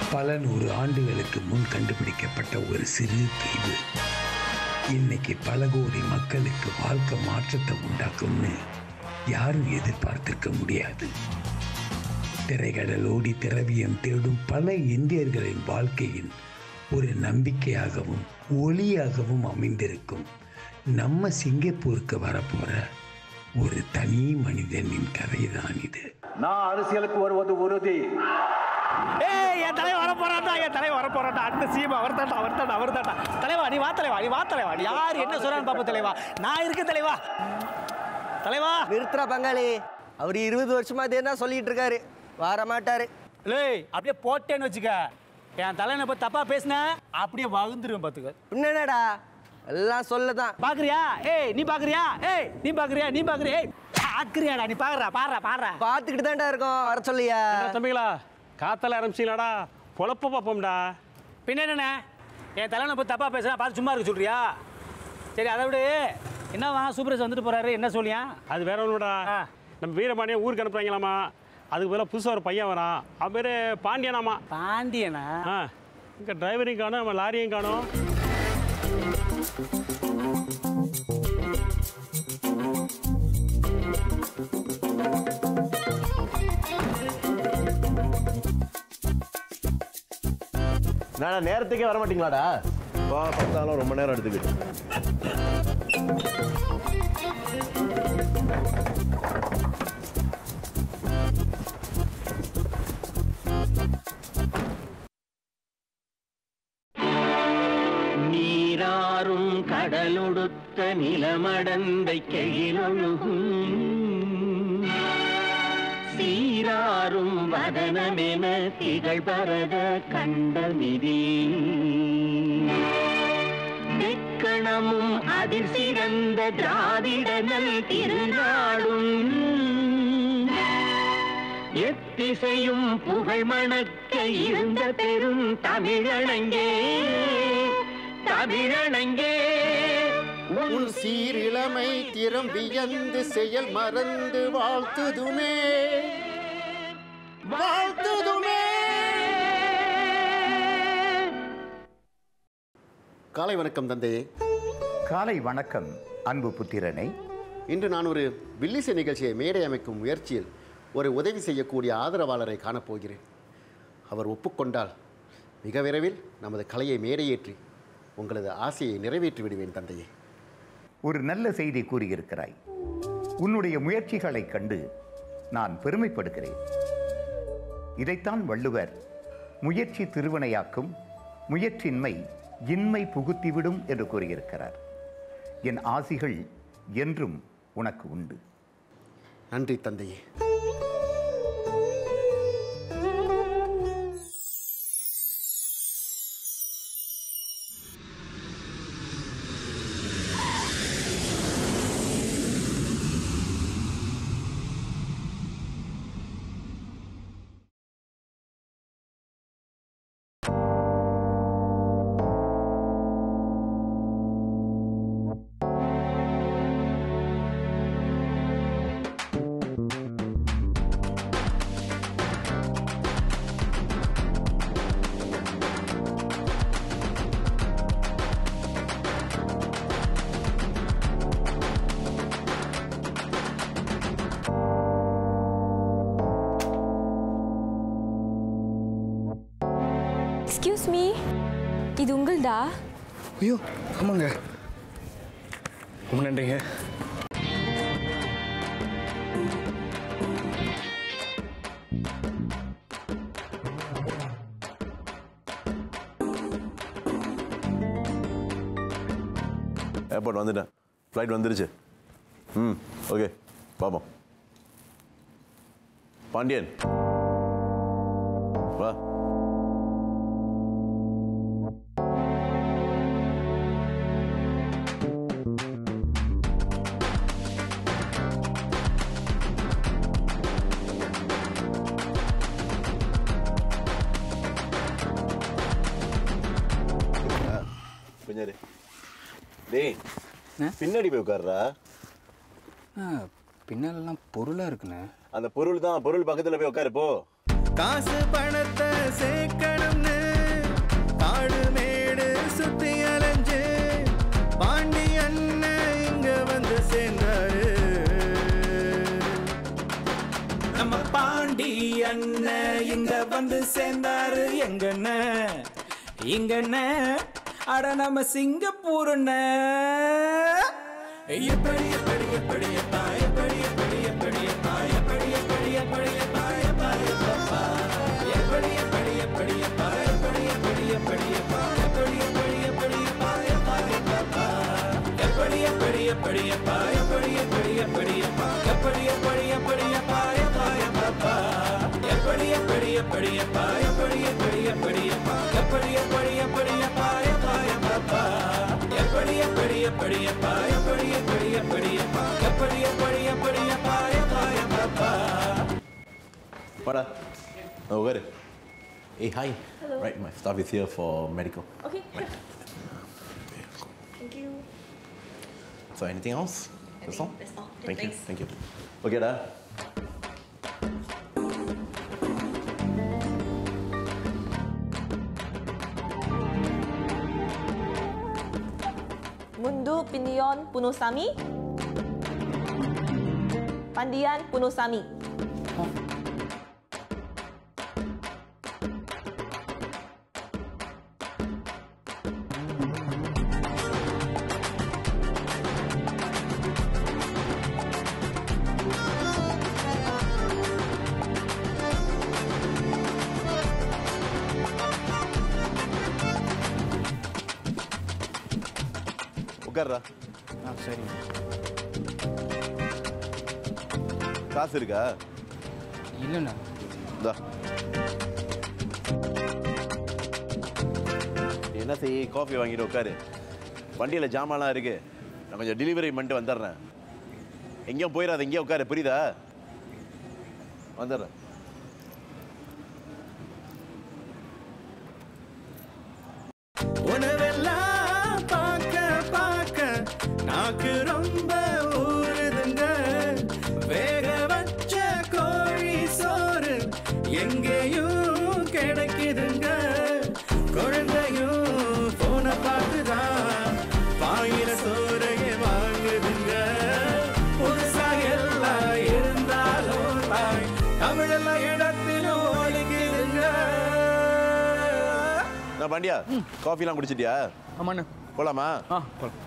பல நூறு ஆண்டுகளுக்கு முன் கண்டுபிடிக்கப்பட்ட ஒரு சிறு தீவு இன்னைக்கு பல கோடி மக்களுக்கு வாழ்க்கை மாற்றத்தை உண்டாக்கும்னு யாரும் எதிர்பார்த்திருக்க முடியாது திரைகடலோடி திரவியம் தேடும் பல இந்தியர்களின் வாழ்க்கையின் ஒரு நம்பிக்கையாகவும் ஒளியாகவும் அமைந்திருக்கும் நம்ம சிங்கப்பூருக்கு வரப்போற ஒரு தனி மனிதனின் கதைதான் இது நான் அரசியலுக்கு வருவது உறுதி ஏய் என் தலைவன் வர போறான்டா என் தலைவன் வர போறான்டா அடுத்த சீமா அவர் தாண்டா அவர் தாண்டா அவர் தாண்டா தலைவா நீ வா தலைவா நீ வா தலைவா நீ யார் என்ன சொல்றான்னு பாப்போம் தலைவா நான் இருக்கேன் தலைவா தலைவா நிறுத்துறா பங்காளி அவர் இருபது வருஷமா அதே தான் சொல்லிட்டு இருக்காரு வர மாட்டாரு லேய் அப்படியே போட்டேன்னு வச்சுக்க என் தலைவனை பத்தி தப்பா பேசின அப்படியே வகுந்துருவேன் பாத்துக்க என்னடா எல்லாம் சொல்லதான் பாக்குறியா ஏய் நீ பாக்குறியா ஏய் நீ பாக்குறியா நீ பாக்குறியா ஏய் பாக்குறியாடா நீ பாக்குறா பாடுறா பாடுறா பார்த்துக்கிட்டு தான்டா இருக்கோம் வர சொல்லியா தம்பிகளா காத்தால ஆரம்பிச்சிங்களாடா பொழப்ப பார்ப்போம்டா பின்ன என்னண்ணே என் தலைவனை பத்தி தப்பா பேசுனா பார்த்து சும்மா இருக்க சொல்றியா சரி அதை விடு என்னவா சூப்பரேஸ் வந்துட்டு போறாரு என்ன சொல்லியா அது வேற ஒன்றுடா ஆ. நம்ம வீரபாண்டியன் ஊருக்கு அனுப்புறாங்களாமா அதுக்கு பதிலாக புதுசாக ஒரு பையன் வரான் அவன் பேர் பாண்டியனாமா பாண்டியனா ஆ இங்கே டிரைவரையும் காணும் நம்ம லாரியும் காணும் நானா நேரத்துக்கே வர மாட்டீங்களாடா வா பார்த்தாலும் ரொம்ப நேரம் எடுத்துக்கிட்டு நீராறும் கடலொடுத்த நிலமடந்தை கெழிலொழுகும் சீராறும் வதனமென திகழ் பரத கண்டமிதி தெக்கணமும் அதில் சிறந்த திராவிடனல் திருநாடும் எத்திசையும் புகழ் மணக்க இருந்த பெரும் தமிழனங்கே தமிழனங்கே உன் சீரிழமை திறம் வியந்து செயல் மறந்து வாழ்த்துதுமே வாழ்த்துதுமே காலை வணக்கம் தந்தையே காலை வணக்கம் அன்பு புத்திரனை இன்று நான் ஒரு வில்லிசை நிகழ்ச்சியை மேடை அமைக்கும் முயற்சியில் ஒரு உதவி செய்யக்கூடிய ஆதரவாளரை காணப்போகிறேன் அவர் ஒப்புக்கொண்டால் மிக விரைவில் நமது கலையை மேடையேற்றி உங்களது ஆசையை நிறைவேற்றி விடுவேன் தந்தையே ஒரு நல்ல செய்தி கூறியிருக்கிறாய் உன்னுடைய முயற்சிகளைக் கண்டு நான் பெருமைப்படுகிறேன் இதைத்தான் வள்ளுவர் முயற்சி திருவினையாக்கும் முயற்சின்மை இன்மை புகுத்திவிடும் என்று கூறியிருக்கிறார் என் ஆசிகள் என்றும் உனக்கு உண்டு நன்றி தந்தையே எக்ஸ்கியூஸ் மீ இது உங்கள்தா ஐயோ ஆமாங்க ரொம்ப நன்றிங்க ஏர்போர்ட் வந்துட்டேன் ஃப்ளைட் வந்துருச்சு ம் ஓகே பார்ப்போம் பாண்டியன் வா பின்னாடி டேய் பின்னாடி போய் உட்கார்றா பின்னாலெல்லாம் பொருளாக இருக்குண்ணே அந்த பொருள் தான் பொருள் பக்கத்தில் போய் உட்காரு போ காசு பணத்தை சேர்க்கணும்னு காடு மேடு சுத்தி அலைஞ்சு பாண்டி அண்ணன் இங்க வந்து சேர்ந்தாரு நம்ம பாண்டி அண்ணன் இங்க வந்து சேர்ந்தாரு எங்கண்ண இங்கண்ண அட நம்ம சிங்கப்பூர் எப்படி எப்படி எப்படி எப்பா எப்படி எப்படி எப்படி எப்பா எப்படி எப்படி எப்படி எப்பா எப்பா எப்பா எப்படி எப்படி எப்படி எப்பா எப்படி எப்படி எப்படி எப்பா எப்படி எப்படி எப்படி எப்பா எப்பா எப்பா எப்படி எப்படி எப்படி எப்பா எப்படி எப்படி எப்படி எப்பா எப்படி எப்படி எப்படி எப்பா எப்பா எப்பா எப்படி எப்படி எப்படி எப்பா எப்படி எப்படி எப்படி எப்பா எப்படி எப்படி எப்படி எப்பா எப்பா எப்பா எப்படி எப்படி எப்படி எப்பா எப்படி எப்படி எப்படி எப்பா எப்படி எப்படி எப்படி எப்பா எப்பா எப்பா வாடா Oh, உட்காரு Hey, hi. Hello. Right, my staff is here for medical. Okay, sure. Thank you. So, anything else? That's all? That's all. Thank you. Thanks. Thank you. Okay, dah. Mundu Pinion Punusami. Pandian Punusami. உட்கார்றா ஆ சரிங்க காசு இருக்கா இல்லைண்ணா இந்தா நீ என்ன செய் coffee வாங்கிட்டு உட்காரு வண்டியில் ஜாமான்லாம் இருக்கு நான் கொஞ்சம் டெலிவரி பண்ணிட்டு வந்துடுறேன் எங்கேயும் போயிடாத எங்கேயும் உட்காரு புரியுதா வந்துடுறேன் உணவெல்லாம் பார்க்க பார்க்க நாக்கு ரொம்ப ஊறுதுங்க வேக வச்ச கோழி சோறு எங்கேயும் கிடைக்குதுங்க குழந்தையும் போன பார்த்துதான் வாயில சோறைய வாங்குதுங்க புதுசா எல்லாம் இருந்தாலும் தாய் தமிழெல்லாம் இடத்திலும் ஒழிக்குதுங்க நான் பாண்டியா காஃபிலாம் குடிச்சிட்டியா ஆமாண்ணா போலாமா ஆ போலாம்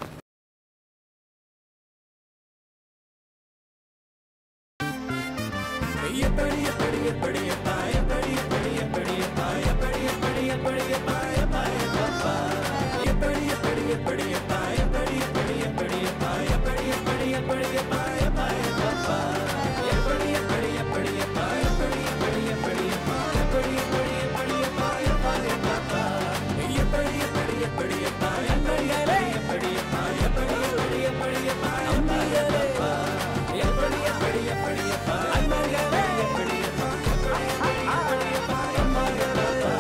எப்படி எப்படி எப்படி எப்பா எப்படி எப்படி எப்படி எப்பா எப்படி எப்படி எப்படி எப்பா எப்பா எப்பா எப்படி எப்படி எப்படி எப்பா எப்படி எப்படி எப்படி எப்பா எப்படி எப்படி எப்படி எப்பா எப்பா எப்பா எப்படி எப்படி எப்படி எப்பா எப்படி எப்படி எப்படி எப்பா எப்படி எப்படி எப்படி எப்பா எப்பா எப்பா எப்படி எப்படி எப்படி எப்பா எப்படி எப்படி எப்படி எப்பா எப்படி எப்படி எப்படி எப்பா எப்பா எப்பா எப்படி எப்படி எப்படி எப்பா அன்பர்களே எப்படி எப்பா எப்படி எப்படி எப்பா எப்பா எப்பா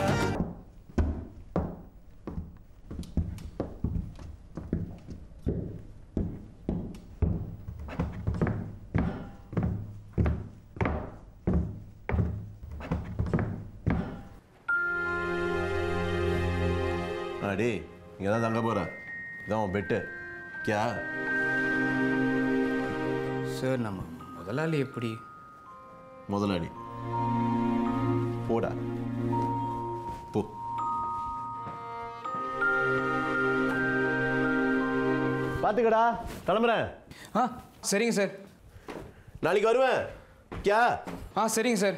ஆ டேய் இங்கே தான் தங்க போகிறேன் இதான் உன் பெட்டு கியா சார் நம்ம முதலாளி எப்படி முதலாளி போடா போ பார்த்துக்கடா கிளம்புறேன் ஆ சரிங்க சார் நாளைக்கு வருவேன் கியா ஆ சரிங்க சார்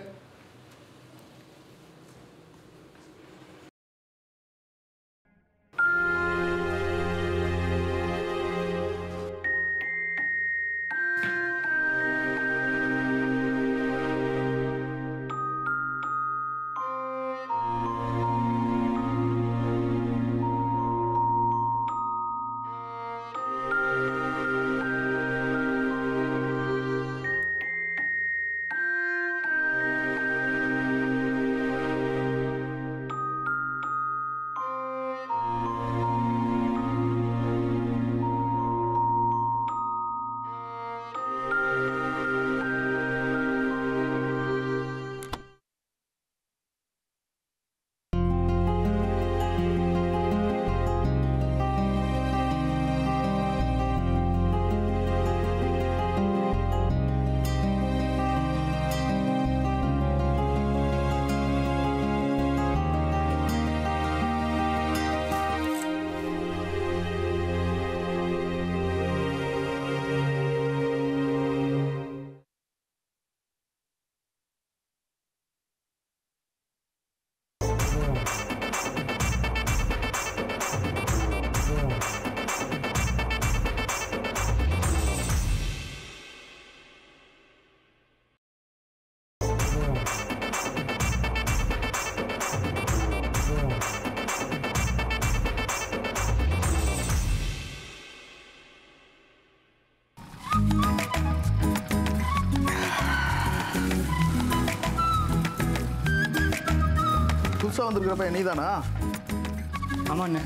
புதுசாக வந்திருக்கிறப்ப நீ தானா ஆமாண்ணே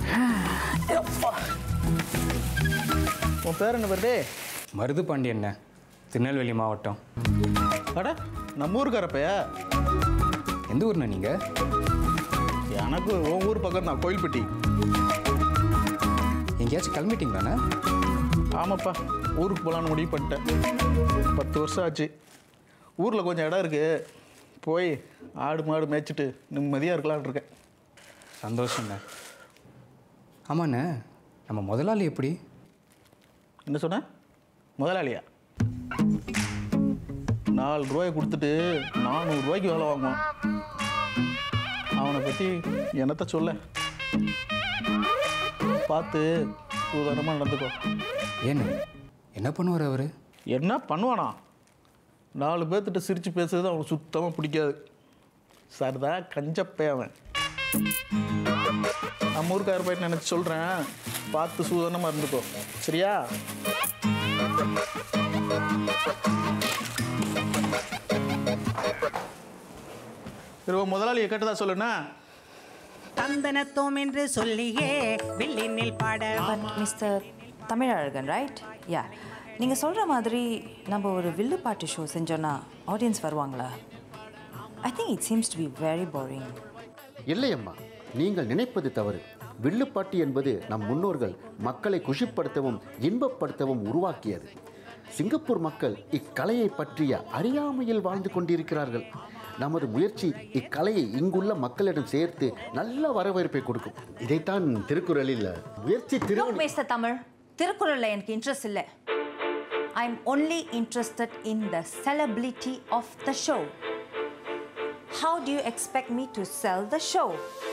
உன் பேர் என்ன பேர் டே மருது பாண்டியண்ணே திருநெல்வேலி மாவட்டம் அட நம்ம ஊருக்காரப்பையா எந்த ஊர்ண்ணே நீங்கள் எனக்கு உன் ஊர் பக்கம் தான் கோயில்பட்டி எங்கேயாச்சும் கிளம்பிட்டீங்களாண்ணே ஆமாப்பா ஊருக்கு போகலான்னு முடிவு பண்ணிட்டேன் பத்து வருஷம் ஆச்சு ஊரில் கொஞ்சம் இடம் இருக்குது போய் ஆடு மாடு மேய்ச்சிட்டு நிம்மதியாக இருக்கலாம்னு இருக்கேன் சந்தோஷண்ணே ஆமாண்ணே நம்ம முதலாளி எப்படி என்ன சொன்ன முதலாளியா நாலு ரூபாய் கொடுத்துட்டு நானூறு ரூபாய்க்கு வேலை வாங்குவான் அவனை பற்றி என்னத்த சொல்ல பார்த்து உதாரணமாக நடந்துக்கோ ஏண்ணே என்ன பண்ணுவார் அவர் என்ன பண்ணுவானா நாலு பேர்த்திட்ட சிரித்து பேசுறது அவனுக்கு சுத்தமாக பிடிக்காது சரிதா கஞ்சப்பே அவன் நம்ம ஊருக்கார போயிட்டு நினச்சி சொல்கிறேன் பார்த்து சூதானமாக இருந்துக்கோ சரியா சரி உன் முதலாளியை கேட்டதா சொல்லுண்ணா தந்தனத்தோம் என்று சொல்லியே வில்லினில் பாட மிஸ்டர் தமிழழகன் ரைட் யா நீங்கள் சொல்கிற மாதிரி நம்ம ஒரு வில்லு பாட்டு ஷோ செஞ்சோன்னா ஆடியன்ஸ் வருவாங்களா I think it seems to be very boring இல்லை அம்மா நீங்கள் நினைப்பது தவறு வில்லுப்பாட்டு என்பது நம் முன்னோர்கள் மக்களை குஷிப்படுத்தவும் இன்பப்படுத்தவும் உருவாக்கியது சிங்கப்பூர் மக்கள் இக்கலையை பற்றிய அறியாமையில் வாழ்ந்து கொண்டிருக்கிறார்கள் நமது முயற்சி இக்கலையை இங்குள்ள மக்களிடம் சேர்த்து நல்ல வரவேற்பை கொடுக்கும் இதைத்தான் திருக்குறளில் முயற்சி திரு மிஸ்டர் தமிழ் திருக்குறளில் எனக்கு இன்ட்ரெஸ்ட் இல்லை I am only interested in the sellability of the show how do you expect me to sell the show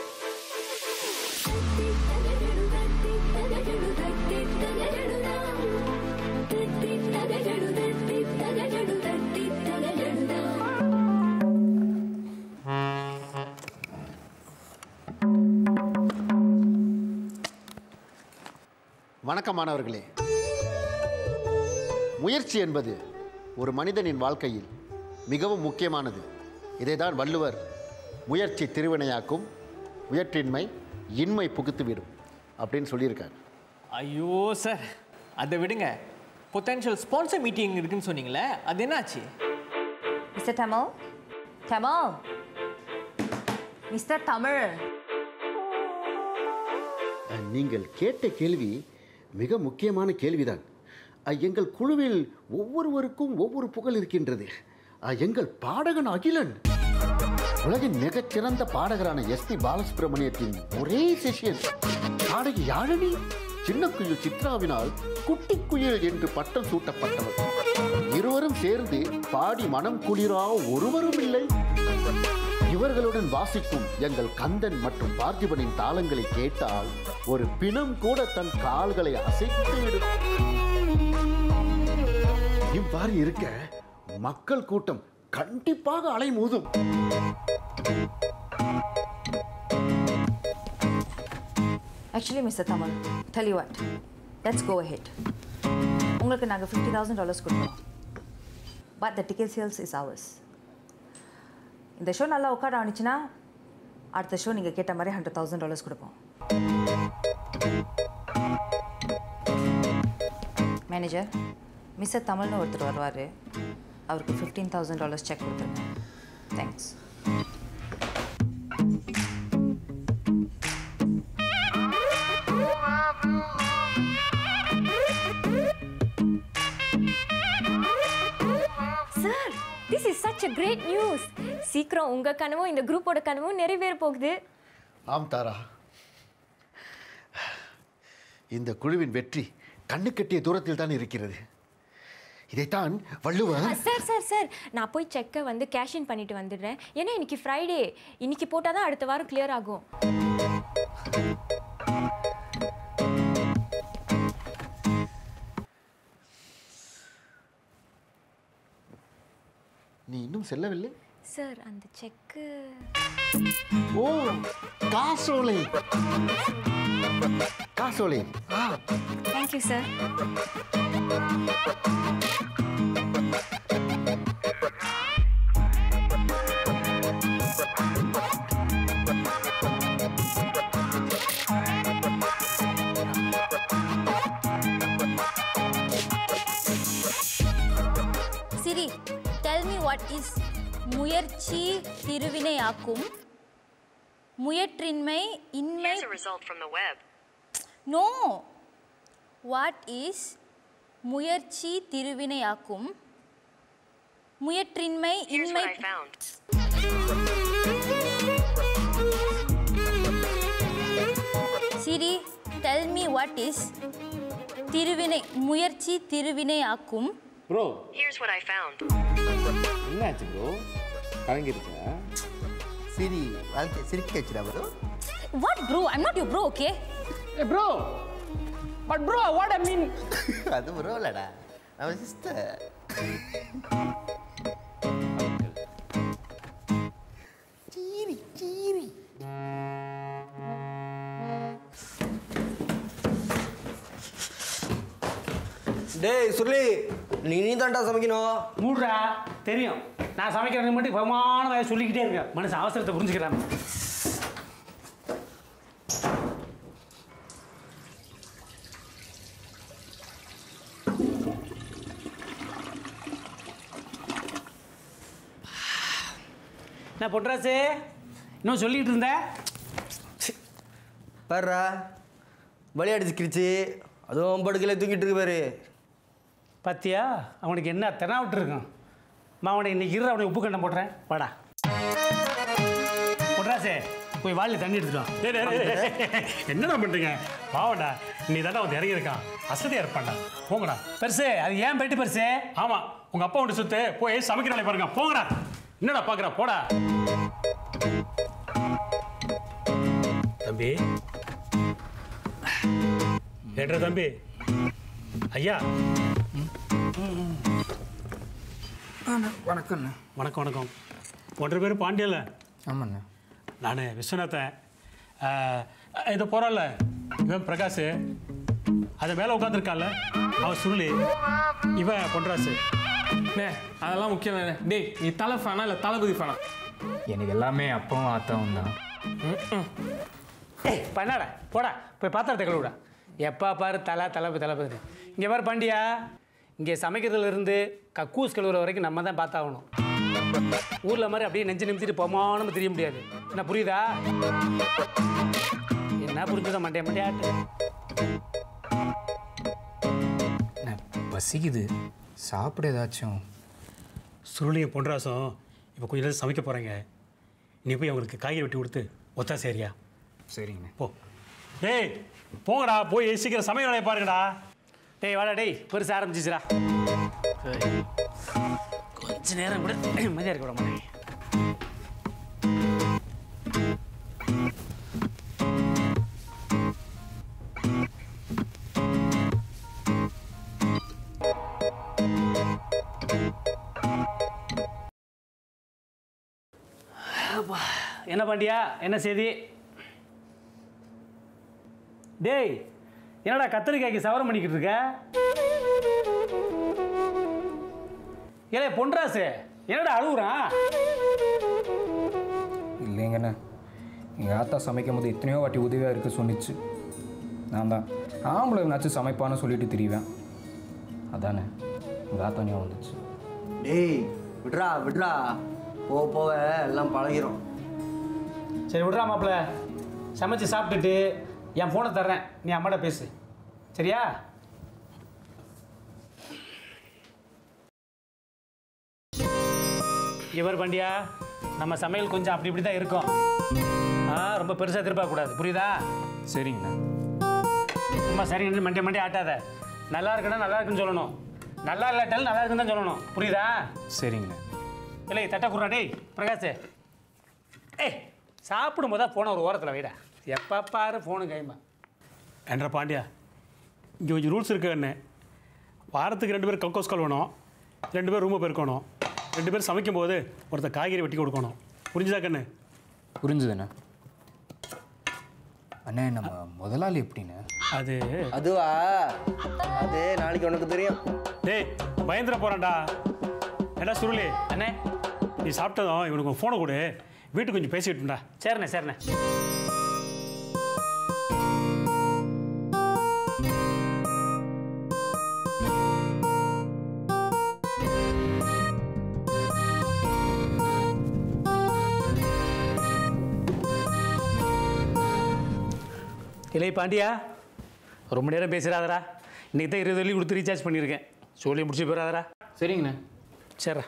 வணக்கம் மாணவர்களே முயற்சி என்பது ஒரு மனிதனின் வாழ்க்கையில் மிகவும் முக்கியமானது இதைதான் வள்ளுவர் முயற்சி திருவினையாக்கும் முயற்றின்மை இன்மை புகுத்துவிடும் அப்படின்னு சொல்லியிருக்காரு ஐயோ சார் அதை விடுங்க பொட்டன்ஷியல் ஸ்பான்சர் மீட்டிங் இருக்குன்னு சொன்னீங்களே அது என்னாச்சு mister Tamil Tamil mister Tamil ah, நீங்கள் கேட்ட கேள்வி மிக முக்கியமான கேள்விதான் அஹ், எங்கள் குழுவில் ஒவ்வொருவருக்கும் ஒவ்வொரு புகழ் இருக்கின்றது அஹ், எங்கள் பாடகன் அகிலன் உலகின் மிகச்சிறந்த பாடகரான எஸ்பி பாலசுப்ரமணியத்தின் ஒரே சிஷ்யன் பாடகி யாழினி சின்ன குயில் சித்ராவினால் குட்டி குயில் என்று பட்டம் சூட்டப்பட்டவர் இருவரும் சேர்ந்து பாடி மனம் குளிரா ஒருவரும் இல்லை இவர்களுடன் வாசிக்கும் எங்கள் கந்தன் மற்றும் பார்த்திபனின் தாளங்களை கேட்டால் ஒரு பிணம் கூட தன் கால்களை அசைத்துவிடும் இவ்வாறு இருக்க மக்கள் கூட்டம் கண்டிப்பாக அலைமோதும் actually mister Tamil tell you what let's go ahead உங்களுக்கு நாங்கள் ஃபிஃப்டி தௌசண்ட் டாலர்ஸ் கொடுப்போம் but the ticket sales is ours இந்த ஷோ நல்லா உட்கார ஆனிச்சுன்னா அடுத்த ஷோ நீங்கள் கேட்ட மாதிரி ஹண்ட்ரட் தௌசண்ட் டாலர்ஸ் கொடுப்போம் மேனேஜர் மிஸ்டர் தமிழ்னு ஒருத்தர் வருவார் அவருக்கு ஃபிஃப்டீன் தௌசண்ட் டாலர்ஸ் செக் கொடுத்துருங்க thanks sir this is such a great news சீக்கிரம் உங்க கனவும் இந்த குரூப்போட கனவும் நிறைவேற போகுது ஆம் தாரா இந்த குழுவின் வெற்றி கண்ணு கட்டிய தூரத்தில் தான் இருக்கிறது இதைத்தான் வள்ளுவர் சார் சார் சார் நான் போய் செக்கை வந்து கேஷ் இன் பண்ணிட்டு வந்துடுறேன் ஏன்னா இன்னைக்கு ஃப்ரைடே இன்னைக்கு போட்டால் தான் அடுத்த வாரம் கிளியர் ஆகும் நீ இன்னும் செல்லவில்லை சார் அந்த செக்கு ஓ காசோலை காசோலை ஆ தேங்க்யூ சார் வாட் இஸ் முயற்சி திருவினையாக்கும் முயற்றின்மை இன்மை result from the web. No what is முயற்சி திருவினையாக்கும் முயற்றின்மை Here's இன்மை what I found. Siri tell me what is திருவினை முயற்சி திருவினையாக்கும் bro Here's what I found. என்னாச்சு ப்ரோ கலங்கிருச்சா சிரி வாழ்க்கை சிரிக்க வச்சுடா bro what bro I'm not you bro okay bro but bro what I mean அது ப்ரோ இல்லடா நம்ம சிஸ்டர் சீரி சீரி டேய் சுருளி நீ நீ தான்டா சமைக்கணும் மூடுறா தெரியும் நான் சமைக்கிறது மட்டும் பிரமாண வேலை சொல்லிக்கிட்டே இருக்கேன் மனுஷன் அவசரத்தை புரிஞ்சுக்கிறான் நான் பொட்ராசு இன்னும் சொல்லிட்டு இருந்தேன் பாருடா வழி அடிச்சுக்கிருச்சு அதுவும் படுக்கையில் தூங்கிட்டு இருக்கு பாரு பாத்தியா அவனுக்கு என்ன தெனாவிட்டு இருக்கும் அவனை இன்னைக்கு இரு அவனை உப்பு கண்டம் போடுறேன் வாடா பொட்ராசே போய் வாளில் தண்ணி எடுத்துட்டு வா. டேய், டேய், டேய், டேய். என்னடா பண்றீங்க பாவடா நீ தாண்டா வந்து இறங்கி இருக்கான் அசதியா இருப்பான்டா போங்கடா பெருசு அது ஏன் பெட்டு பெருசு ஆமா உங்க அப்பா விட்டு சுத்து போய் சமைக்கிற வேலையை பாருங்க போங்கடா என்னடா பாக்குற போடா தம்பி ஏட்ரா தம்பி ஐயா வணக்கம்ண்ணா வணக்கம் வணக்கம் ஒன்றரை பேர் பாண்டியல்ல ஆமாண்ணா நான் விஸ்வநாதன் ஆஹ், இது போகிறான்ல இவன் பிரகாஷ் அது மேலே உட்காந்துருக்கான்ல அவன் சுருளி இவன் பொன்ராசு அண்ணே அதெல்லாம் முக்கியம் இல்லை டேய் நீ தலை ஃபேனா இல்லை தளபதி ஃபேனா எனக்கு எல்லாமே அப்பாவும் அத்தாவும் தான் ஏய் பண்ணாடா போடா போய் பாத்திரத்தை கழுவுடா எப்போ பாரு தலை தலை தளபதி இங்கே பாரு பாண்டியா இங்கே சமைக்கிறதுல இருந்து கக்கூஸ் கழுவுற வரைக்கும் நம்ம தான் பார்த்தாகணும் ஊரில் மாதிரி அப்படியே நெஞ்சு நிமித்திட்டு போமானு தெரிய முடியாது என்ன புரியுதா என்ன புரிஞ்சுதா மண்டே மண்டையாட்டு அண்ணா, பசிக்குது சாப்பிட ஏதாச்சும் சுருளியும் பொன்ராசும் இப்போ கொஞ்ச நேரம் சமைக்க போகிறாங்க நீ போய் அவங்களுக்கு காய்கறி வெட்டி கொடுத்து ஒத்தா சரியா சரிங்கண்ணே போ டேய் போங்கடா போய் சீக்கிரம் சமையல் வேலையை பாருங்கடா டேய் வாடா டேய் பெருசு ஆரம்பிச்சிச்சுடா கொஞ்ச நேரம் கூட நிம்மதியாக இருக்க விட மாட்டேன் அப்பா, என்ன பாண்டியா என்ன செய்தி டேய் என்னடா கத்திரிக்காய்க்கு சவரம் பண்ணிக்கிட்டு இருக்க ஏலே பொன்ராசு என்னடா அழுகுறான் இல்லைங்கண்ணே எங்கள் ஆத்தா சமைக்கும் போது எத்தனையோ வாட்டி உதவியாக இருக்க சொன்னிச்சு நான் தான் ஆம்பளை நாச்சும் சமைப்பான்னு சொல்லிட்டு திரிவேன் அதானே எங்கள் ஆத்தா ஞாபகம் வந்துச்சு டேய் விட்றா விட்றா போக போக எல்லாம் பழகிரும் சரி விட்றா மாப்பிள்ள சமைச்சு சாப்பிட்டுட்டு என் ஃபோனை தர்றேன் நீ அம்மாட்ட பேசு சரியா இவர் பாண்டியா நம்ம சமையல் கொஞ்சம் அப்படி இப்படி தான் இருக்கும் ஆ ரொம்ப பெருசாக எதிர்பார்க்கக்கூடாது புரியுதா சரிங்கண்ணா சும்மா சரி மண்டே மண்டே ஆட்டாத நல்லா இருக்குன்னா நல்லா இருக்குன்னு சொல்லணும் நல்லா இல்லாட்டாலும் நல்லா இருக்குன்னு தான் சொல்லணும் புரியுதா சரிங்கண்ணா இல்லை தட்டை குடுறா டேய் பிரகாஷ் ஏய் சாப்பிடும் போதா ஃபோனை ஒரு ஓரத்தில் வைடா எப்போ பாரு ஃபோனு கைமா ஏன்றா பாண்டியா இங்கே கொஞ்சம் ரூல்ஸ் இருக்கு அண்ணே வாரத்துக்கு ரெண்டு பேர் கல்கோஸ் வேணும் ரெண்டு பேர் ரூமை பெருக்கணும் ரெண்டு பேர் சமைக்கும் போது ஒருத்தர் காய்கறி வெட்டி கொடுக்கணும் புரிஞ்சுதா கண்ணு புரிஞ்சுதுண்ணா அண்ணே நம்ம முதலாளி எப்படிண்ணே அது அதுவா அது நாளைக்கு உனக்கு தெரியும் டேய் பயந்துட போகிறான்டா ஏடா சுருளி அண்ணே நீ சாப்பிட்டதும் இவனுக்கு ஃபோனை கொடு வீட்டுக்கு கொஞ்சம் பேசிக்கிட்டுண்டா சரிண்ணே சரிண்ணே இலை பாண்டியா ரொம்ப நேரம் பேசுகிறாதரா இன்னைக்கு தான் இருபது வழி கொடுத்து ரீசார்ஜ் பண்ணியிருக்கேன் சொல்லி முடிச்சு போயிடாதரா சரிங்கண்ணே சரிடா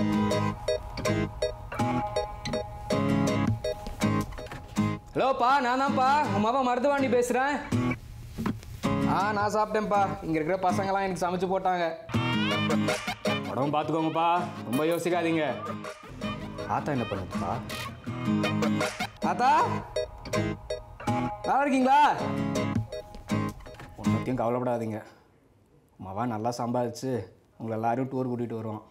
ஹலோப்பா நான் தான்ப்பா உங்கள் மாமா மருதுவாண்டி பேசுகிறேன் ஆ நான் சாப்பிட்டேன்ப்பா இங்கே இருக்கிற பசங்களாம் எனக்கு சமைச்சு போட்டாங்க உடம்பு பார்த்துக்கோங்கப்பா ரொம்ப யோசிக்காதீங்க ஆத்தா என்ன பண்ணுதுப்பா ஆத்தா நல்லா இருக்கீங்களா ஒன்றத்தையும் கவலைப்படாதீங்க மாவா நல்லா சம்பாதிச்சு உங்களை எல்லாரும் டூர் கூட்டிகிட்டு வருவோம்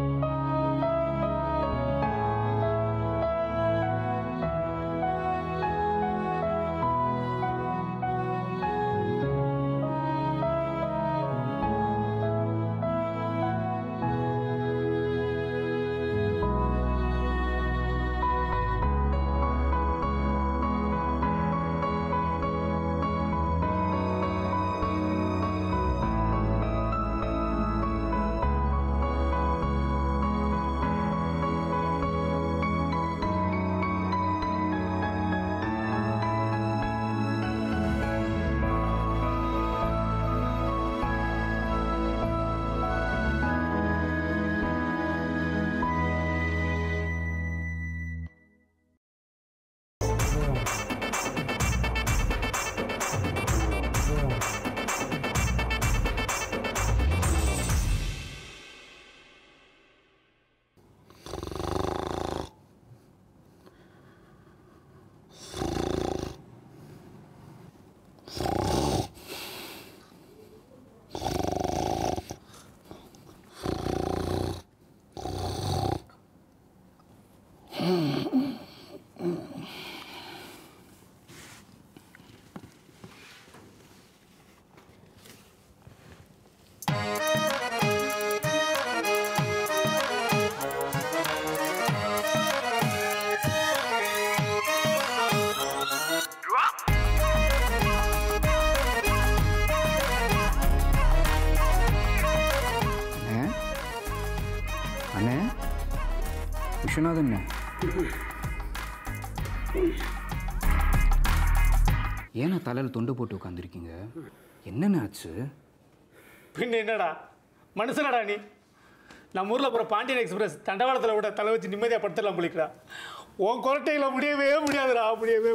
அண்ணே அண்ணே விஸ்வநாதன் ஏன்னா தலையில் தொண்டை போட்டு உட்காந்துருக்கீங்க என்னென்ன ஆச்சு பின்ன என்னடா மனுஷனடா நீ நம்ம ஊரில் போகிற பாண்டியன் எக்ஸ்பிரஸ் தண்டவாளத்தில் விட தலை வச்சு நிம்மதியாக படுத்தலாம் போலிக்கிறா உன் கொரட்டையில் முடியவே முடியாதுடா முடியவே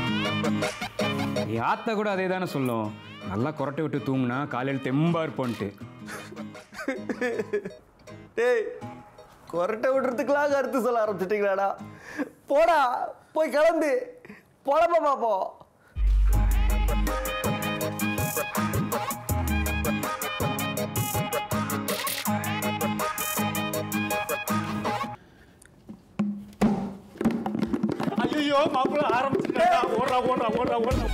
என் ஆத்தா கூட அதே தானே சொல்லும் நல்லா கொரட்டை விட்டு தூங்குனா காலையில் தெம்பா இருப்போன்ட்டு டேய் கொரட்டை விடுறதுக்கெல்லாம் கருத்து சொல்ல ஆரம்பிச்சிட்டீங்களாடா போடா போய் கிளம்பு பொழப்ப பார்ப்போம் ஐயோ மாப்பிள்ள ஆரம்பிச்சுட்டா ஓடுறா ஓடுறா ஓடுறா ஓடுறா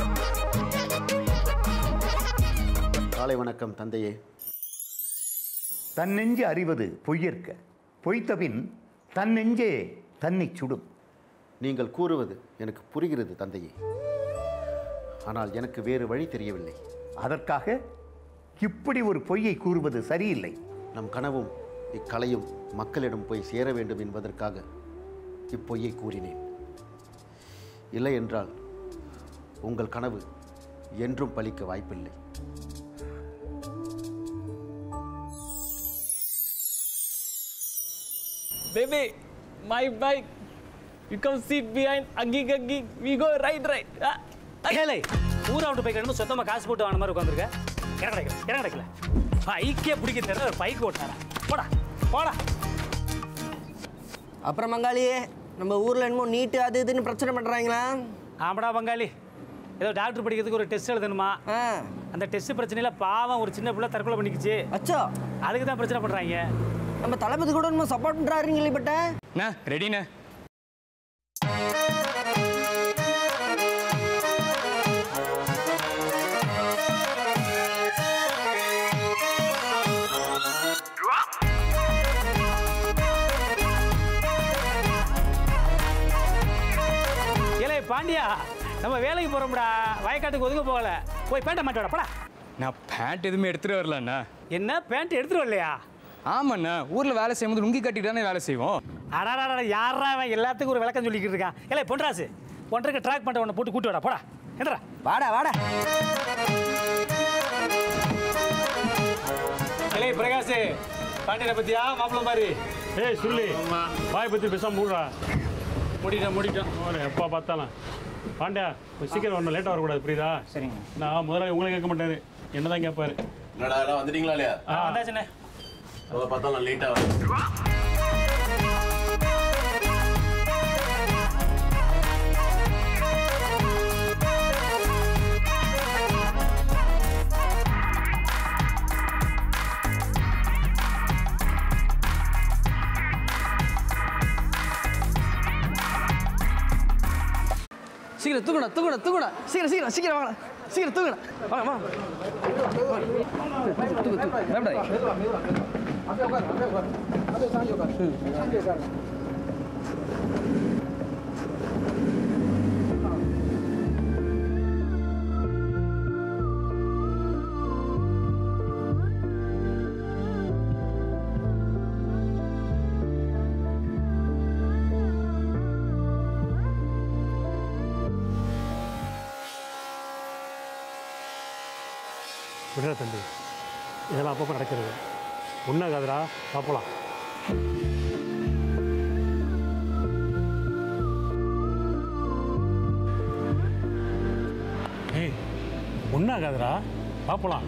காலை வணக்கம் தந்தையே தன் நெஞ்சு அறிவது பொய்யற்க பொய்த்தபின் தன் நெஞ்சே தன்னை சுடும் நீங்கள் கூறுவது எனக்கு புரிகிறது தந்தையே ஆனால் எனக்கு வேறு வழி தெரியவில்லை அதற்காக இப்படி ஒரு பொய்யை கூறுவது சரியில்லை நம் கனவும் இக்கலையும் மக்களிடம் போய் சேர வேண்டும் என்பதற்காக இப்பொய்யை கூறினேன் இல்லை என்றால் உங்கள் கனவு என்றும் பலிக்க வாய்ப்பில்லை Baby, my bike. You come sit behind, agig agig. We go right, right. Ah. ஏலே ஊரா விட்டு போய் கிடந்து சொந்தமாக காசு போட்டு வாங்கின மாதிரி உட்காந்துருக்க இடம் கிடைக்கல இடம் கிடைக்கல பைக்கே பிடிக்க தெரியல ஒரு பைக் ஓட்டினாரா போடா போடா அப்புறம் மங்காளியே நம்ம ஊரில் என்னமோ நீட்டு அது இதுன்னு பிரச்சனை பண்ணுறாங்களா ஆமாடா பங்காளி ஏதோ டாக்டர் படிக்கிறதுக்கு ஒரு டெஸ்ட் எழுதணுமா அந்த டெஸ்ட் பிரச்சனையில பாவம் ஒரு சின்ன பிள்ளை தற்கொலை பண்ணிக்கிச்சு அச்சோ அதுக்கு தான் பிரச்சனை பண்றாங்க நம்ம தளபதி கூட நம்ம சப்போர்ட் பண்ணுறாருன்னு கேள்விப்பட்டேன் அண்ணா ரெடிண்ணே ஏலே பாண்டியா நம்ம வேலைக்கு போறோம்டா வயக்காட்டுக்கு ஒதுங்க போகல போய் பேண்ட மாட்டோட படா நான் பேண்ட் எதுவுமே எடுத்துகிட்டு வரலண்ணா என்ன பேண்ட் எடுத்துட்டு வரலையா ஆமாண்ணா ஊரில் வேலை செய்யும்போது லுங்கி கட்டிட்டு தானே வேலை செய்வோம் அடாடா யாரா அவன் எல்லாத்துக்கும் ஒரு விளக்கம் சொல்லிக்கிட்டு இருக்கான் ஏலே பொன்ராசு ஒன்றரை ட்ராக் பண்ணிட்ட உன்னை போட்டு கூட்டு வாடா போடா எந்திரா வாடா வாடா இளைய பிரகாஷ் பாண்டியனை பத்தியா மாப்பிள்ள மாதிரி ஏய் சுருளி வாய் பற்றி பேசாம மூடுறா முடிட்டேன் முடிட்டேன் எப்போ பார்த்தாலும் பாண்டியா கொஞ்சம் சீக்கிரம் வரணும் லேட்டாக வரக்கூடாது புரியுதா சரிங்க நான் முதல்ல உங்களை கேட்க மாட்டாரு என்ன தான் கேட்பாரு என்னடா எல்லாம் வந்துட்டீங்களா இல்லையா ஆ வந்தாச்சுண்ணே அதை பார்த்தா நான் லேட்டாக வரேன் சீக்கிரம் தூக்கணும் தூக்கணும் தூக்கணும் சீக்கிரம் சீக்கிரம் சீக்கிரம் வாங்க சீக்கிரம் தூக்கணும் வாங்க வாங்க தூக்கு தூக்கு பயப்படாதீங்க விடுற தம்பி இதெல்லாம் அப்பப்போ நடக்கிறது ஒன்றாகாதுடா பார்ப்பலாம் ஏய் ஒன்றாகாதுடா பார்ப்பலாம்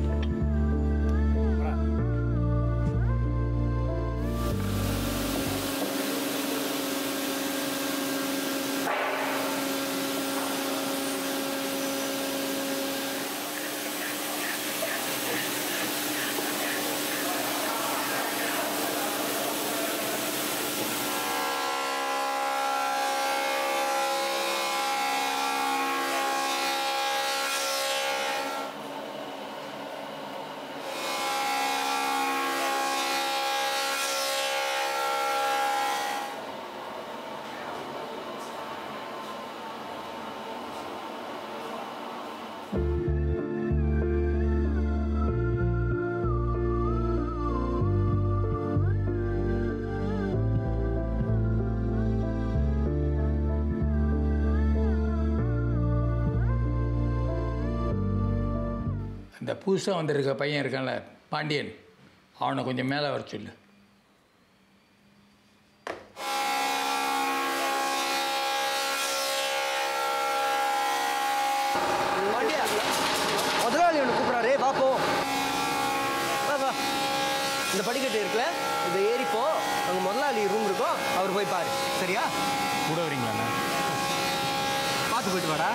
இந்த புதுசாக வந்திருக்க பையன் இருக்கான்ல பாண்டியன் அவனை கொஞ்சம் மேலே வர சொல்லு பாண்டியா முதலாளி ஒன்று கூப்பிட்றாரு வா போ வா வா இந்த படிக்கட்டு இருக்குல்ல இதை ஏறிப்போ அங்கே முதலாளி ரூம் இருக்கும் அவர் போய் பாரு சரியா கூட வரீங்களாண்ணா பார்த்து போயிட்டு வாடா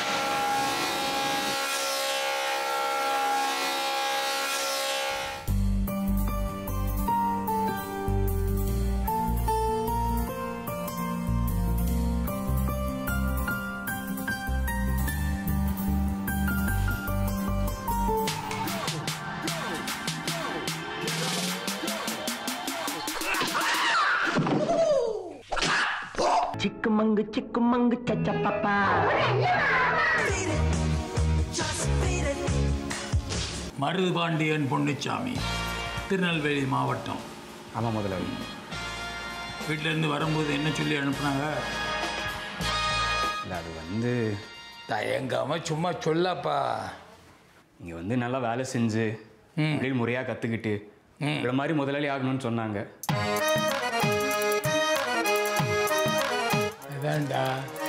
சிக்குமங்கு சிக்குமங்கு சச்ச பாப்பா மருதுபாண்டியன் பொன்னுச்சாமி திருநெல்வேலி மாவட்டம் ஆமாம் முதலாளி வீட்டிலேருந்து வரும்போது என்ன சொல்லி அனுப்புனாங்க இல்லை அது வந்து தயங்காம சும்மா சொல்லப்பா இங்கே வந்து நல்லா வேலை செஞ்சு தொழில் முறையாக கற்றுக்கிட்டு இவ்வளோ மாதிரி முதலாளி ஆகணும்னு சொன்னாங்க அதான்டா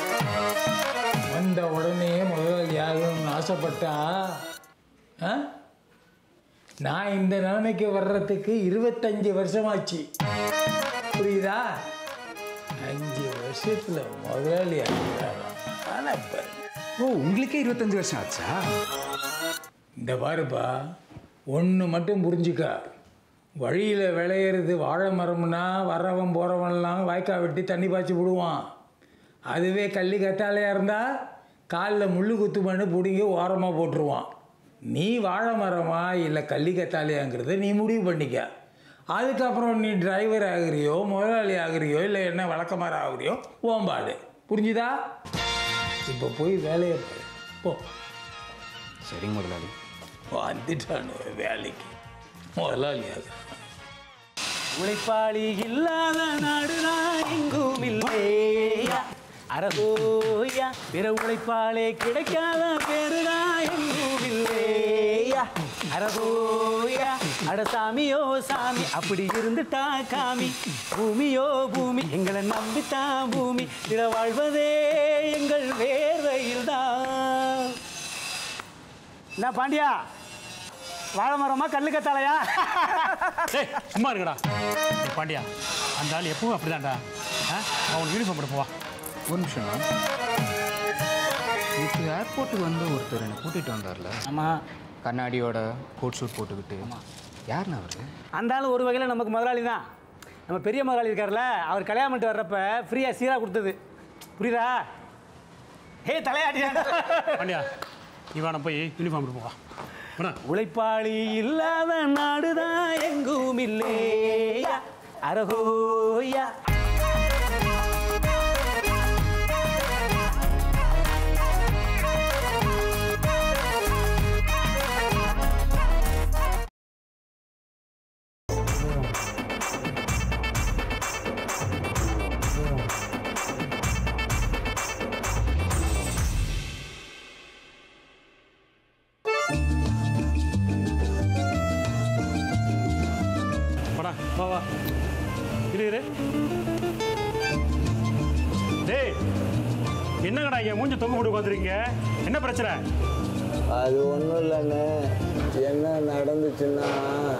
வந்த உடனே முதலாளி ஆகணும்னு ஆசைப்பட்டா ஆ? நான் இந்த நிலைமைக்கு வர்றதுக்கு இருபத்தஞ்சு வருஷமாச்சு புரியுதா அஞ்சு வருஷத்துல முதலாளி ஆகிட்டாராம். ஆனா பாரு. ஓ உங்களுக்கே இருபத்தஞ்சு வருஷம் ஆச்சா இந்த பாருப்பா ஒன்று மட்டும் புரிஞ்சுக்க வழியில் விளையிறது வாழை மரம்னா வரவன் போகிறவன்லாம் வாய்க்கால் வெட்டி தண்ணி பாய்ச்சி விடுவான் அதுவே கள்ளி கத்தாழையாக இருந்தால் காலில் முள்ளு குத்துமண்ணு பிடிங்கி ஓரமாக போட்டுருவான் நீ வாழை மரமா இல்லை கள்ளி கத்தாழையாங்கிறத நீ முடிவு பண்ணிக்க அதுக்கப்புறம் நீ டிரைவர் ஆகுறியோ முதலாளி ஆகுறியோ இல்லை என்ன வழக்கமாற ஆகுறியோ ஓம்பாடு புரிஞ்சுதா இப்போ போய் வேலையை பாரு. போ சரிங்க முதலாளி வந்துட்டானு வேலைக்கு முதலாளியாக உழைப்பாளி இல்லாத நாடு நான் எங்கும் இல்லையா அரகோயா பிற உழைப்பாலே கிடைக்காத பேருதான் எங்கும் இல்லையா அரகோயா அட சாமியோ சாமி அப்படி இருந்துட்டா காமி பூமியோ பூமி எங்களை நம்பித்தான் பூமி பிற வாழ்வதே எங்கள் வேர்வையில் தான் என்ன பாண்டியா வாழை மரமா கல்லு கத்தாலையா டேய் சும்மா இருக்கடா டேய், பாண்டியா அந்த ஆள் எப்பவும் அப்படிதான்டா ஆ அவன் யூனிஃபார்ம் போட்டு போவா ஒரு நிமிஷம் இப்போ ஏர்போர்ட்டுக்கு வந்து ஒருத்தர் என்னை கூட்டிகிட்டு வந்தார்ல ஆமாம் கண்ணாடியோட கோட் ஷூட் போட்டுக்கிட்டு யாருண்ணா அவர் அந்த ஆள் ஒரு வகையில் நமக்கு முதலாளி தான் நம்ம பெரிய முதலாளி இருக்கார்ல அவர் கல்யாணம் பண்ணிட்டு வர்றப்ப ஃப்ரீயாக சீராக கொடுத்தது புரியுதா ஹே தலையாடியா பாண்டியா இவனை போய் யூனிஃபார்ம் போட்டு போவா போடா. உழைப்பாளி இல்லாத நாடுதான் எங்கும் இல்லையா அரகோயா போடா வா வா இரு இரு டேய் என்னங்கடா இங்கே மூஞ்சி தொங்க போட்டு உட்காந்துருக்கீங்க என்ன பிரச்சனை அது ஒன்றும் இல்லைண்ணே என்ன நடந்துச்சுன்னா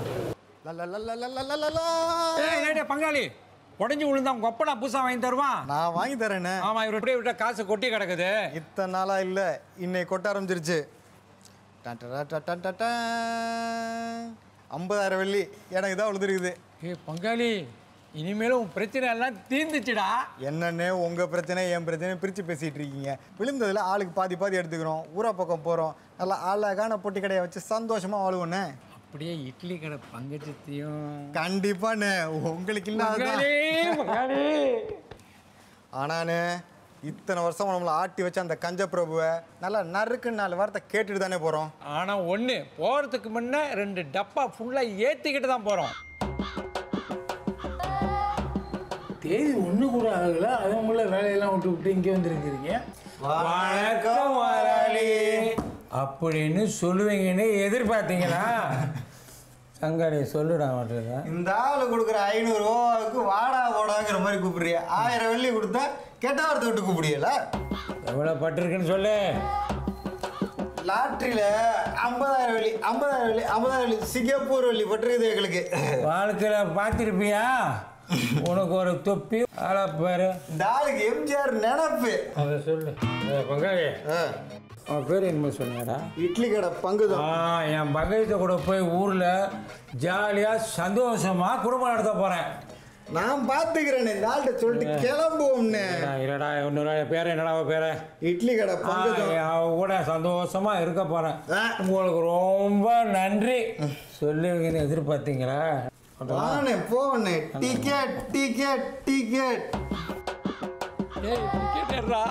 ஏய், ஏய், டேய், பங்காளி உடஞ்சி விழுந்தா உங்க ஒப்பனா புதுசா வாங்கி தருவான் நான் வாங்கி தரேண்ணே ஆமா இவர் இப்படியே விட்டா காசு கொட்டி கிடக்குது இத்தனை நாளா இல்லை இன்னைக்கு கொட்ட ஆரம்பிச்சிருச்சு டன் டன் டன் டன் டன் டன். ஐம்பதாயிரம் வெள்ளி எனக்கு தான் விழுந்துருக்குது ஏ பங்காளி இனிமேலும் உன் பிரச்சனை எல்லாம் தீர்ந்துச்சுடா என்னண்ணே உங்கள் பிரச்சனை என் பிரச்சனை பிரித்து பேசிகிட்டு இருக்கீங்க விழுந்ததில் ஆளுக்கு பாதி பாதி எடுத்துக்கிறோம் ஊரா பக்கம் போகிறோம் நல்லா அழகான பொட்டி கடையை வச்சு சந்தோஷமாக வாழுவோண்ணே அப்படியே இட்லி கடை பங்கஜத்தையும் கண்டிப்பாண்ணே உங்களுக்கு பங்காளி, பங்காளி. ஆனாண்ணே இத்தனை வருஷம் நம்மளை ஆட்டி வச்ச அந்த கஞ்ச பிரபுவை நல்லா நறுக்குன்னு நாலு வார்த்தை கேட்டுட்டு தானே போகிறோம் ஆனா ஒண்ணு போறதுக்கு முன்ன ரெண்டு டப்பா ஃபுல்லா ஏத்திக்கிட்டு தான் போறோம் தேதி ஒன்று கூட ஆகல அதுக்குள்ள வேலையெல்லாம் விட்டு விட்டு இங்கே வந்துருக்கிறீங்க வணக்கம் முதலாளி அப்படின்னு சொல்லுவீங்கன்னு எதிர்பார்த்தீங்களா சங்காரி சொல்லுடா மாட்டேங்க இந்த ஆளு கொடுக்குற ஐநூறுரூவாவுக்கு வாடா போடாங்கிற மாதிரி கூப்பிடுறிய ஆயிரம் வெள்ளி கொடுத்தா கெட்ட வார்த்தை விட்டு கூப்பிடியல எவ்வளோ பட்டிருக்குன்னு சொல்லு லாட்ரியில் ஐம்பதாயிரம் வெள்ளி ஐம்பதாயிரம் வெள்ளி ஐம்பதாயிரம் வெள்ளி சிங்கப்பூர் வெள்ளி பட்டிருக்குது எங்களுக்கு வாழ்க்கையில் பார்த்துருப்பியா உனக்கு ஒரு தொப்பி ஆளா பாரு இந்த ஆளுக்கு எம்ஜிஆர் நினப்பு அதை சொல்லு ஏய், பங்காளி அவன் பேர் என்ன சொன்னாடா இட்லி கடை பங்குதான் ஆ என் பங்காளித்த கூட போய் ஊரில் ஜாலியாக சந்தோஷமாக குடும்பம் நடத்த போகிறேன் நான் பார்த்துக்கிறேன் இந்த ஆள்கிட்ட சொல்லிட்டு கிளம்புவோம்னு இல்லடா இன்னொரு பேர் என்னடா அவ பேரு இட்லி கடை பங்குதான் அவ கூட சந்தோஷமா இருக்க போறேன் உங்களுக்கு ரொம்ப நன்றி சொல்லுவீங்கன்னு எதிர்பார்த்தீங்களா வானே போவனே டிக்கெட் டிக்கெட் டிக்கெட் ஏய் டிக்கெட்டா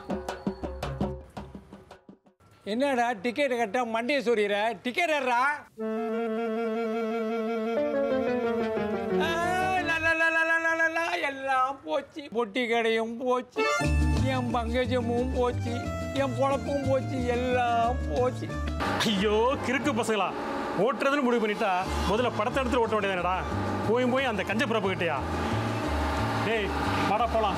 என்னடா டிக்கெட் கட்ட மண்டியை சொல்லிடுற டிக்கெட் ஏறா எல்லாம் போச்சு பொட்டி கடையும் போச்சு என் பங்கஜமும் போச்சு என் பொழப்பும் போச்சு எல்லாம் போச்சு ஐயோ கிறுக்கு பசங்களா ஓட்டுறதுன்னு முடிவு பண்ணிட்டா முதல்ல படத்தை எடுத்து ஓட்ட வேண்டியதானடா போய் போய் அந்த கஞ்ச பிறப்பு கிட்டயா டேய் வாடா போலாம்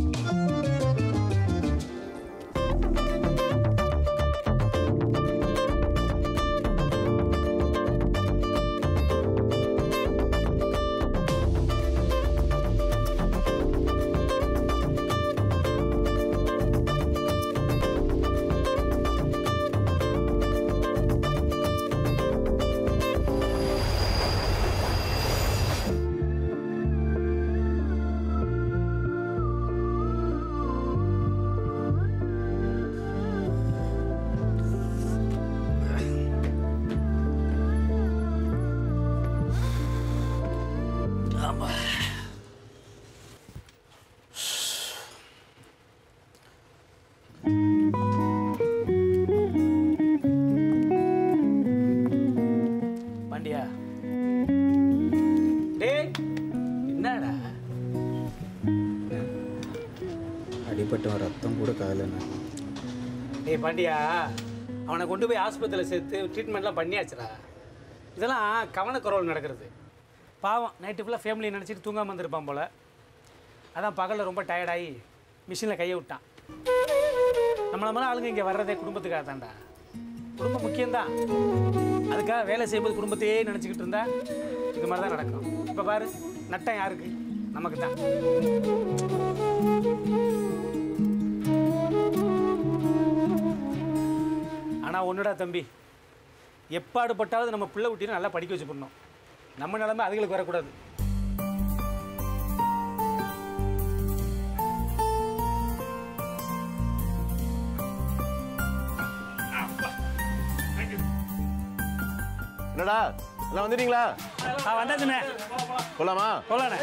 பாண்டியா டேய் என்னடா அடிபட்டவன் ரத்தம் கூட காயலண்ணே ஏய் பாண்டியா அவனை கொண்டு போய் ஆஸ்பத்திரியில் சேர்த்து ட்ரீட்மெண்ட்லாம் பண்ணியாச்சுடா இதெல்லாம் கவனக்குறவல் நடக்கிறது பாவம் நைட்டு ஃபுல்லாக ஃபேமிலி நினச்சிட்டு தூங்காமல் வந்திருப்பான் போல் அதான் பகலில் ரொம்ப டயர்டாகி மிஷினில் கையை விட்டான் நம்மள மாதிரி ஆளுங்க இங்கே வர்றதே குடும்பத்துக்காக தான்டா குடும்பம் முக்கியம்தான் அதுக்காக வேலை செய்யும்போது குடும்பத்தையே நினச்சிக்கிட்டு இருந்தா இது மாதிரி தான் நடக்கும் இப்போ பாரு நட்டம் யாருக்கு நமக்கு தான் ஆனால் ஒன்றுடா தம்பி எப்பாடுபட்டாவது நம்ம பிள்ளை குட்டியை நல்லா படிக்க வச்சு பண்ணணும் நம்ம நிலைமை அதுகளுக்கு வரக்கூடாது என்னடா எல்லாம் வந்துட்டீங்களா ஆ வந்தாச்சுண்ணே போலாமா போலாண்ணே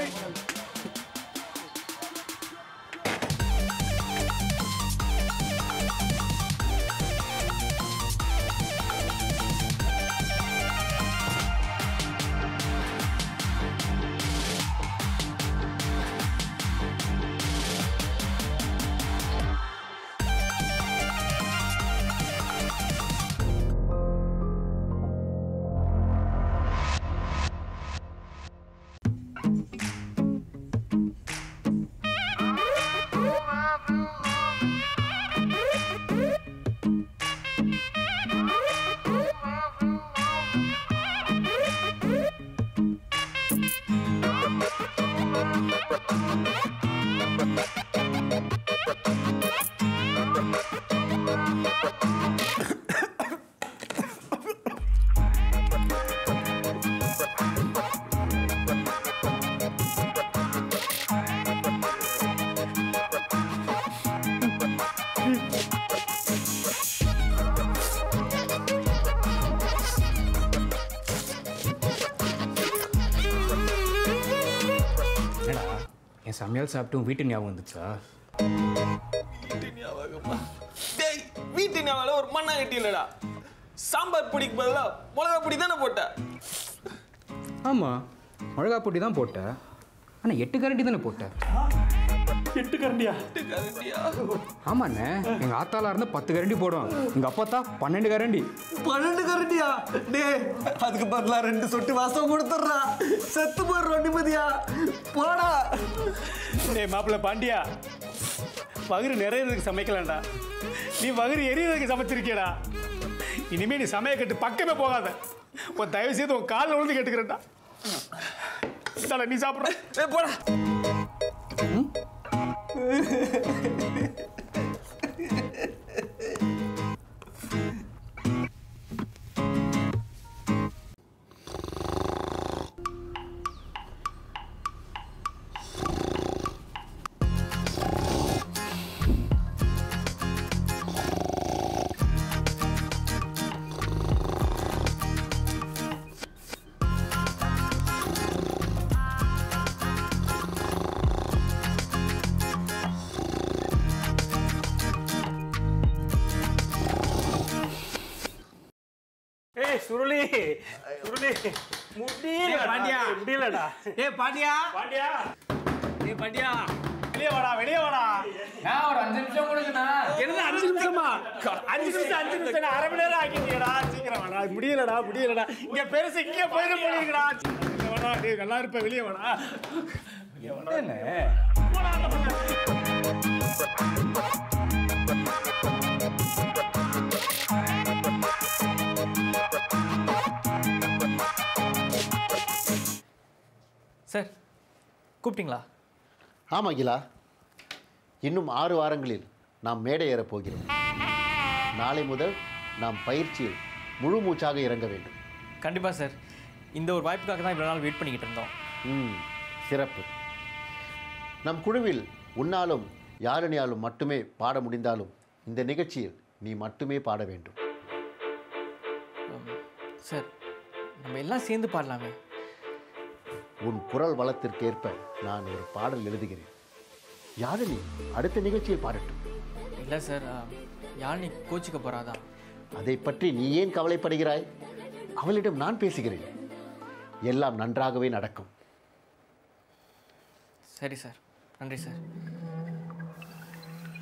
என்னடா என் சமையல் சாப்பிட்டு உன் வீட்டு ஞாபகம் வந்துச்சா வீட்டு ஞாபகமா டேய் வீட்டு ஞாபகம் ஒரு மண்ணா கட்டி இல்லடா சாம்பார் பொடிக்கு பதிலா மிளகா பொடி தானே போட்ட ஆமாம் மிளகா பொடி தான் போட்டேன் ஆனால் எட்டு கரண்டி தானே போட்டேன் எட்டு கரண்டியா கரண்டியா ஆமாண்ணே எங்கள் ஆத்தாளா இருந்தால் பத்து கரண்டி போடும் எங்கள் அப்பா தான் பன்னெண்டு கரண்டி பன்னெண்டு கரண்டியா டேய் அதுக்கு பதிலா ரெண்டு சொட்டு வாசம் கொடுத்துட்றா செத்து போடுறோம் நிம்மதியா போடா டேய் மாப்பிள்ள பாண்டியா வகுறு நிறையறதுக்கு சமைக்கலாம்டா நீ வகுறு எரியறதுக்கு சமைச்சிருக்கியடா இனிமே நீ சமைய கட்டு பக்கமே போகாத உன் தயவு செய்து உன் காலில் விழுந்து கேட்டுக்கிறேன்டா இந்தாடா, நீ சாப்பிட்ற ஏ போடா ஏய் சுருளி சுருளி முடியல பாண்டியா முடியலடா ஏய் பாண்டியா பாண்டியா ஏய் பாண்டியா வெளியே வாடா வெளியே வாடா நான் ஒரு அஞ்சு நிமிஷம் கொடுங்கண்ணா என்னது அஞ்சு நிமிஷமா அஞ்சு நிமிஷம் அஞ்சு நிமிஷம் அரை மணி நேரம் ஆக்கிட்டீங்கடா சீக்கிரம் வாடா முடியலடா முடியலடா இங்க பெருசு இங்கே போயிட முடியுங்கடா வெளியே வாடா டேய் நல்லா இருப்ப வெளியே வாடா வெளியே வாடா சார் கூப்பிட்டீங்களா ஆமாம் அகிலா இன்னும் ஆறு வாரங்களில் நாம் மேடை ஏறப் போகிறோம் நாளை முதல் நாம் பயிற்சியில் முழு மூச்சாக இறங்க வேண்டும் கண்டிப்பா சார் இந்த ஒரு வாய்ப்புக்காக தான் இவ்வளோ நாள் வெயிட் பண்ணிக்கிட்டு இருந்தோம் ம் சிறப்பு நம் குழுவில் உன்னாலும் யாழினியாலும் மட்டுமே பாட முடிந்தாலும் இந்த நிகழ்ச்சியில் நீ மட்டுமே பாட வேண்டும் சார் நம்ம எல்லாம் சேர்ந்து பாடலாமே உன் குரல் வளத்திற்கேற்ப நான் ஒரு பாடல் எழுதுகிறேன் யாழினி அடுத்த நிகழ்ச்சியில் பாடட்டும் இல்லை சார் யாழினி கோச்சிக்க போறாதான் அதை பற்றி நீ ஏன் கவலைப்படுகிறாய் அவளிடம் நான் பேசுகிறேன் எல்லாம் நன்றாகவே நடக்கும் சரி சார் நன்றி சார்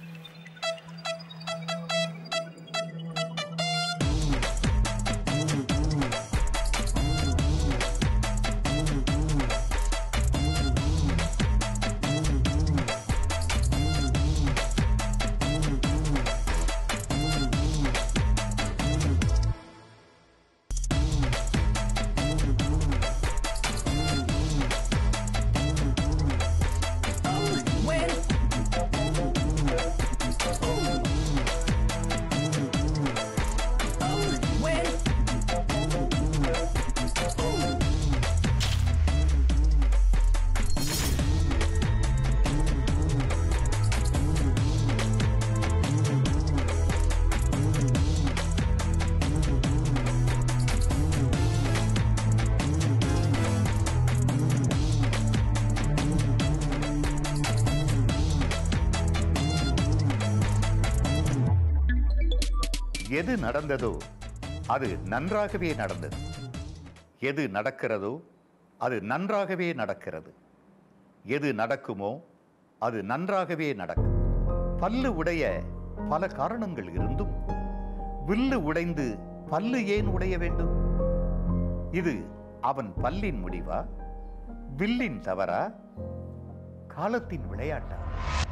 எது நடந்ததோ அது நன்றாகவே நடந்தது எது நடக்கிறதோ அது நன்றாகவே நடக்கிறது எது நடக்குமோ அது நன்றாகவே நடக்கும் பல்லு உடைய பல காரணங்கள் இருந்தும் வில்லு உடைந்து பல்லு ஏன் உடைய வேண்டும் இது அவன் பல்லின் முடிவா வில்லின் தவறா காலத்தின் விளையாட்டா